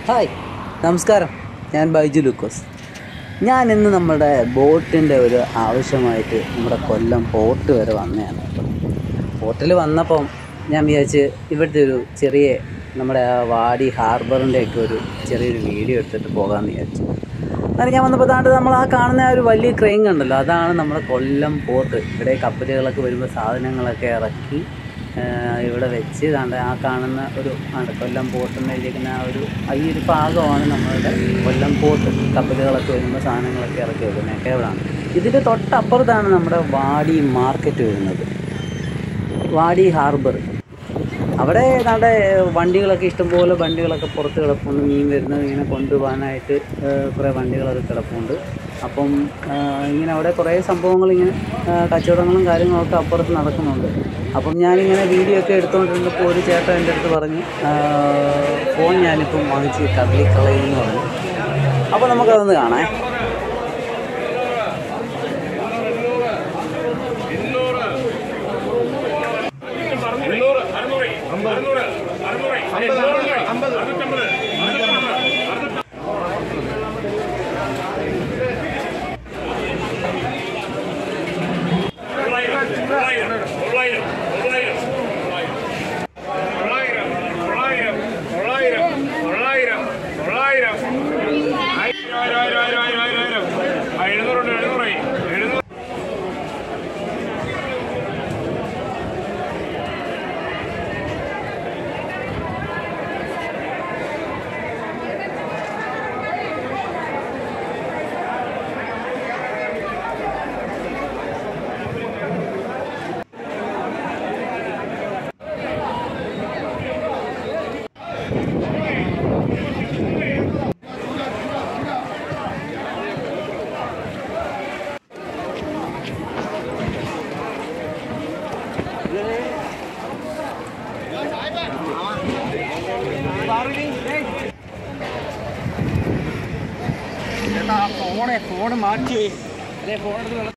hi നമസ്കാരം ഞാൻ ബൈജു ലൂക്കോസ് ഞാൻ ഇന്ന് നമ്മുടെ ബോട്ടിൻ്റെ ഒരു ആവശ്യമായിട്ട് നമ്മുടെ കൊല്ലം പോർട്ട് വരെ വന്നതാണ് കേട്ടോ പോർട്ടിൽ വന്നപ്പം ഞാൻ വിചാരിച്ച് ഇവിടുത്തെ ഒരു ചെറിയ നമ്മുടെ ആ വാടി ഹാർബറിൻ്റെ ഒക്കെ ഒരു ചെറിയൊരു വീഡിയോ എടുത്തിട്ട് പോകാമെന്ന് വിചാരിച്ചു അങ്ങനെ ഞാൻ വന്നപ്പോൾ താണ്ട് നമ്മൾ ആ കാണുന്ന ആ ഒരു വലിയ ക്രെയിൻ കണ്ടല്ലോ അതാണ് നമ്മുടെ കൊല്ലം പോർട്ട് ഇവിടെ കപ്പലുകളൊക്കെ വരുമ്പോൾ സാധനങ്ങളൊക്കെ ഇറക്കി ആ, ഇവിടെ വെച്ച് താണ്ട് ആ കാണുന്ന ഒരു ആണ് കൊല്ലം പോർട്ട് എന്ന് എഴുതിയിരിക്കുന്ന ആ ഒരു ആ ഈ ഒരു ഭാഗമാണ് നമ്മളുടെ കൊല്ലം പോർട്ട് കപ്പലുകളൊക്കെ വരുമ്പോൾ സാധനങ്ങളൊക്കെ ഇറക്കി വെക്കുന്നതൊക്കെ ഇവിടെയാണ് ഇതിൻ്റെ തൊട്ടപ്പുറത്താണ് നമ്മുടെ വാടി മാർക്കറ്റ് വരുന്നത് വാടി ഹാർബർ അവിടെ ഏതാണ്ട് വണ്ടികളൊക്കെ ഇഷ്ടംപോലെ വണ്ടികളൊക്കെ പുറത്ത് കിടപ്പുണ്ട് മീൻ വരുന്നത് ഇങ്ങനെ കൊണ്ടുപോകാനായിട്ട് ഏഹ്, കുറേ വണ്ടികളൊക്കെ കിടപ്പുണ്ട് അപ്പം ഏഹ്, ഇങ്ങനെ അവിടെ കുറേ സംഭവങ്ങൾ ഇങ്ങനെ ഏഹ്, കച്ചവടങ്ങളും കാര്യങ്ങളൊക്കെ അപ്പുറത്ത് നടക്കുന്നുണ്ട് അപ്പം ഞാനിങ്ങനെ വീഡിയോ ഒക്കെ എടുത്തുകൊണ്ടിരുന്നപ്പോൾ ഒരു ചേട്ടൻ എൻ്റെ അടുത്ത് പറഞ്ഞ് ഏഹ്, ഫോൺ ഞാനിപ്പം വാങ്ങിച്ച് കദളിക്കളയെന്ന് പറഞ്ഞു അപ്പോൾ നമുക്കതൊന്ന് കാണാം എണ്ണൂറ് അറുന്നൂറ് അറുന്നൂറ് അറുന്നൂറ് അമ്പത് അറുന്നൂറ്റമ്പത് തൊള്ളായിരം തൊള്ളായിരം തൊള്ളായിരം തൊള്ളായിരം തൊള്ളായിരം തൊള്ളായിരം തൊള്ളായിരം തൊള്ളായിരം തൊള്ളായിരം ആയിരം ആയിരം ആയിരം ആയിരം ആയിരം ആയിരം ആ എഴുന്നൂറുണ്ട് എഴുന്നൂറ് എഴുന്നൂറ് ഫോണ് ഫോണ് മാറ്റി അല്ലെ ഫോൺ